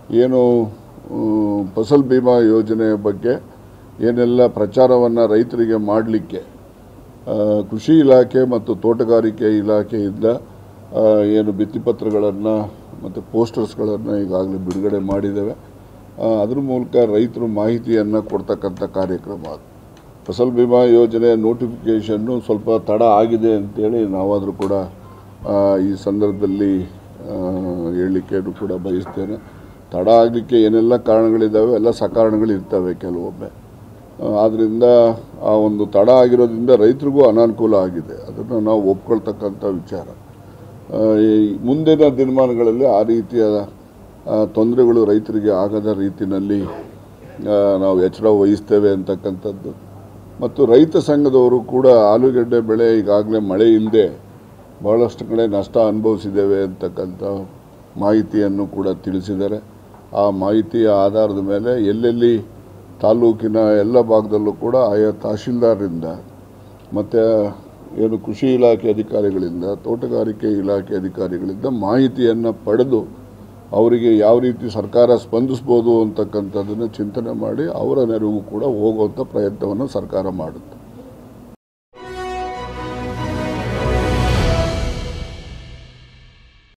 ಏನು ಆ, ಫಸಲ್ ಬಿಮಾ ಯೋಜನೆಯ ಬಗ್ಗೆ ಏನೆಲ್ಲ ಪ್ರಚಾರವನ್ನು ರೈತರಿಗೆ ಮಾಡಲಿಕ್ಕೆ ಕೃಷಿ ಇಲಾಖೆ ಮತ್ತು ತೋಟಗಾರಿಕೆ ಇಲಾಖೆಯಿಂದ ಆ, ಏನು ಭಿತ್ತಿಪತ್ರಗಳನ್ನು ಮತ್ತು ಪೋಸ್ಟರ್ಸ್ಗಳನ್ನು ಈಗಾಗಲೇ ಬಿಡುಗಡೆ ಮಾಡಿದ್ದೇವೆ ಆ, ಅದ್ರ ಮೂಲಕ ರೈತರು ಮಾಹಿತಿಯನ್ನು ಕೊಡ್ತಕ್ಕಂಥ ಕಾರ್ಯಕ್ರಮ ಅದು ಫಸಲ್ ಬಿಮಾ ಯೋಜನೆ ನೋಟಿಫಿಕೇಷನ್ನು ಸ್ವಲ್ಪ ತಡ ಆಗಿದೆ ಅಂತೇಳಿ ನಾವಾದರೂ ಕೂಡ ಆ, ಈ ಸಂದರ್ಭದಲ್ಲಿ ಆ, ಹೇಳಲಿಕ್ಕೆ ಕೂಡ ಬಯಸ್ತೇನೆ ತಡ ಆಗಲಿಕ್ಕೆ ಏನೆಲ್ಲ ಕಾರಣಗಳಿದ್ದಾವೆ ಎಲ್ಲ ಸಕಾರಣಗಳು ಇರ್ತವೆ ಕೆಲವೊಮ್ಮೆ ಆದ್ದರಿಂದ ಆ ಒಂದು ತಡ ಆಗಿರೋದ್ರಿಂದ ರೈತರಿಗೂ ಅನಾನುಕೂಲ ಆಗಿದೆ ಅದನ್ನು ನಾವು ಒಪ್ಕೊಳ್ತಕ್ಕಂಥ ವಿಚಾರ ಆ, ಈ ಮುಂದಿನ ದಿನಮಾನಗಳಲ್ಲಿ ಆ ರೀತಿಯ ಆ, ತೊಂದರೆಗಳು ರೈತರಿಗೆ ಆಗದ ರೀತಿಯಲ್ಲಿ ಆ, ನಾವು ಎಚ್ಚರ ವಹಿಸ್ತೇವೆ ಅಂತಕ್ಕಂಥದ್ದು ಮತ್ತು ರೈತ ಸಂಘದವರು ಕೂಡ ಆಲೂಗೆಡ್ಡೆ ಬೆಳೆ ಈಗಾಗಲೇ ಮಳೆ ಇಲ್ಲದೆ ಭಾಳಷ್ಟು ಕಡೆ ನಷ್ಟ ಅನುಭವಿಸಿದ್ದೇವೆ ಅಂತಕ್ಕಂಥ ಮಾಹಿತಿಯನ್ನು ಕೂಡ ತಿಳಿಸಿದ್ದಾರೆ ಆ ಮಾಹಿತಿಯ ಆಧಾರದ ಮೇಲೆ ಎಲ್ಲೆಲ್ಲಿ ತಾಲೂಕಿನ ಎಲ್ಲ ಭಾಗದಲ್ಲೂ ಕೂಡ ಆಯಾ ತಹಶೀಲ್ದಾರರಿಂದ ಮತ್ತು ಏನು ಕೃಷಿ ಇಲಾಖೆ ಅಧಿಕಾರಿಗಳಿಂದ ತೋಟಗಾರಿಕೆ ಇಲಾಖೆ ಅಧಿಕಾರಿಗಳಿಂದ ಮಾಹಿತಿಯನ್ನು ಪಡೆದು ಅವರಿಗೆ ಯಾವ ರೀತಿ ಸರ್ಕಾರ ಸ್ಪಂದಿಸ್ಬೋದು ಅಂತಕ್ಕಂಥದ್ದನ್ನು ಚಿಂತನೆ ಮಾಡಿ ಅವರ ನೆರವು ಕೂಡ ಹೋಗುವಂಥ ಪ್ರಯತ್ನವನ್ನು ಸರ್ಕಾರ ಮಾಡುತ್ತೆ